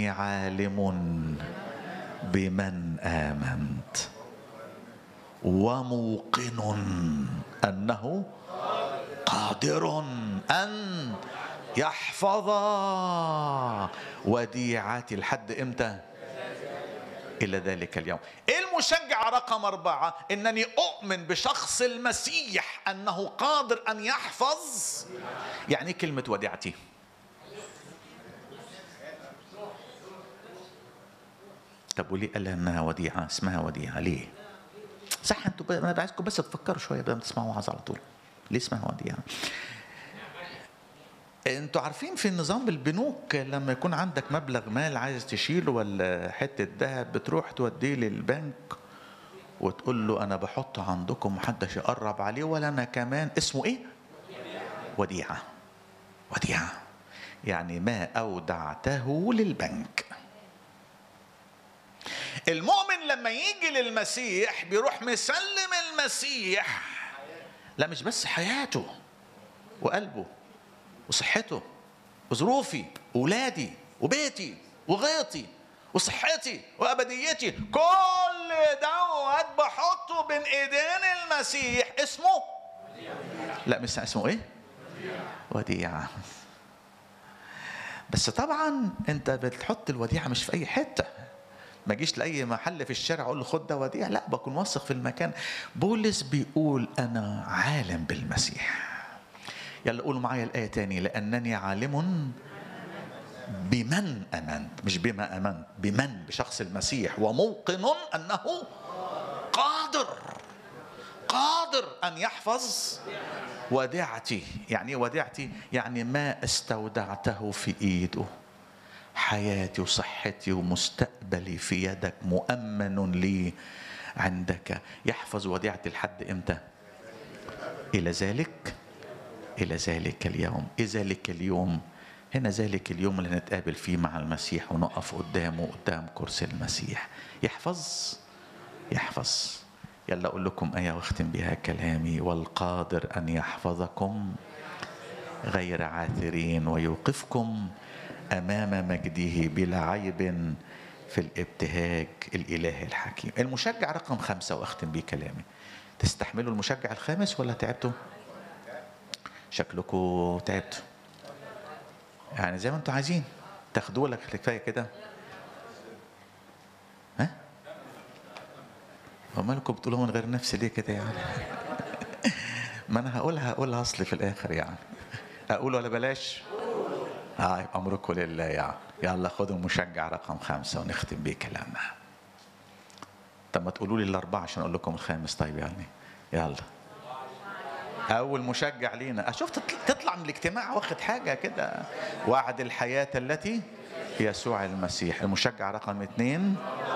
لانني عالم بمن امنت وموقن انه قادر ان يحفظ وديعتي لحد امتى الى ذلك اليوم المشجع رقم اربعه انني اؤمن بشخص المسيح انه قادر ان يحفظ يعني إيه كلمه وديعتي طب وليه قال انها وديعه اسمها وديعه ليه صح انتوا ب... انا عايزكم بس تفكروا شويه بدل ما تسمعوا وعظ على طول ليه اسمها وديعه انتوا عارفين في نظام البنوك لما يكون عندك مبلغ مال عايز تشيله ولا حته ذهب بتروح توديه للبنك وتقول له انا بحطه عندكم محدش يقرب عليه ولا انا كمان اسمه ايه وديعه وديعه يعني ما اودعته للبنك المؤمن لما يجي للمسيح بيروح مسلم المسيح لا مش بس حياته وقلبه وصحته وظروفي وولادي وبيتي وغيطي وصحتي وابديتي كل دوت بحطه بين ايدين المسيح اسمه لا مش اسمه ايه وديعه بس طبعا انت بتحط الوديعه مش في اي حته ما اجيش لاي محل في الشارع اقول له خد ده وديع لا بكون واثق في المكان بولس بيقول انا عالم بالمسيح يلا قولوا معايا الآية تاني لأنني عالم بمن أمنت مش بما أمنت بمن بشخص المسيح وموقن أنه قادر قادر أن يحفظ وديعتي يعني إيه وديعتي يعني ما استودعته في إيده حياتي وصحتي ومستقبلي في يدك مؤمن لي عندك يحفظ وديعتي لحد إمتى إلى ذلك إلى ذلك اليوم إيه ذلك اليوم هنا ذلك اليوم اللي نتقابل فيه مع المسيح ونقف قدامه قدام كرسي المسيح يحفظ يحفظ يلا أقول لكم آية واختم بها كلامي والقادر أن يحفظكم غير عاثرين ويوقفكم أمام مجده بلا عيب في الابتهاج الإلهي الحكيم المشجع رقم خمسة وأختم بيه كلامي تستحملوا المشجع الخامس ولا تعبتوا؟ شكلكم تعبتوا يعني زي ما انتوا عايزين تاخدوا لك كفايه كده ها ومالكم بتقولوا من غير نفسي ليه كده يعني ما انا هقولها هقولها اصلي في الاخر يعني اقول ولا بلاش اه امركم لله يعني يلا خدوا المشجع رقم خمسة ونختم بيه كلامنا طب ما تقولوا لي الاربعه عشان اقول لكم الخامس طيب يعني يلا اول مشجع لينا شفت تطلع من الاجتماع واخد حاجه كده وعد الحياه التي يسوع المسيح المشجع رقم اثنين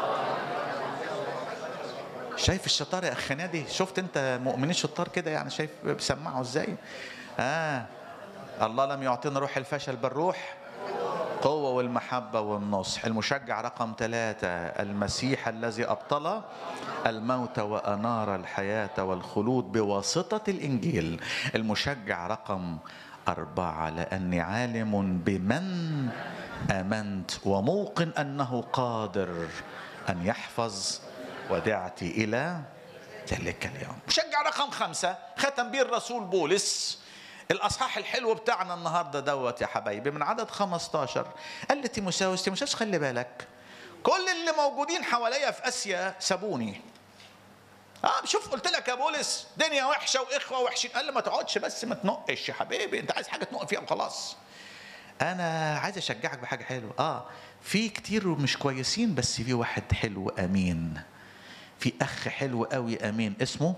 شايف الشطاره يا اخ نادي شفت انت مؤمنين شطار كده يعني شايف بيسمعوا ازاي اه الله لم يعطينا روح الفشل بالروح قوة والمحبة والنصح المشجع رقم ثلاثة المسيح الذي أبطل الموت وأنار الحياة والخلود بواسطة الإنجيل المشجع رقم أربعة لأني عالم بمن آمنت وموقن أنه قادر أن يحفظ ودعتي إلى ذلك اليوم مشجع رقم خمسة ختم به الرسول بولس الاصحاح الحلو بتاعنا النهارده دوت يا حبايبي من عدد 15 قال لي تيموساوس تيموساوس خلي بالك كل اللي موجودين حواليا في اسيا سابوني اه شوف قلت لك يا بولس دنيا وحشه واخوه وحشين قال لي ما تقعدش بس ما تنقش يا حبيبي انت عايز حاجه تنق فيها وخلاص انا عايز اشجعك بحاجه حلوه اه في كتير مش كويسين بس في واحد حلو امين في اخ حلو قوي امين اسمه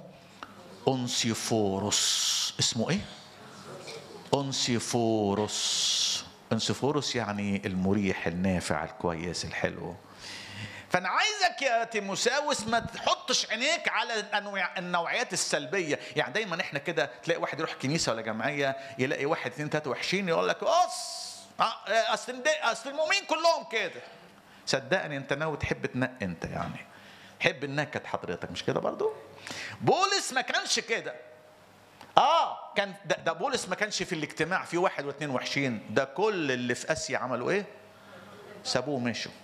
انسيفوروس اسمه ايه انسيفوروس انسيفوروس يعني المريح النافع الكويس الحلو فانا عايزك يا تيموساوس ما تحطش عينيك على الأنواع النوعيات السلبيه يعني دايما احنا كده تلاقي واحد يروح كنيسه ولا جمعيه يلاقي واحد اثنين ثلاثه وحشين يقول لك اص اصل اصل المؤمنين كلهم كده صدقني انت ناوي تحب تنقي انت يعني حب النكد حضرتك مش كده برضو بولس ما كانش كده اه كان ده, ده بولس ما كانش في الاجتماع في واحد واثنين وحشين ده كل اللي في اسيا عملوا ايه سابوه ومشوا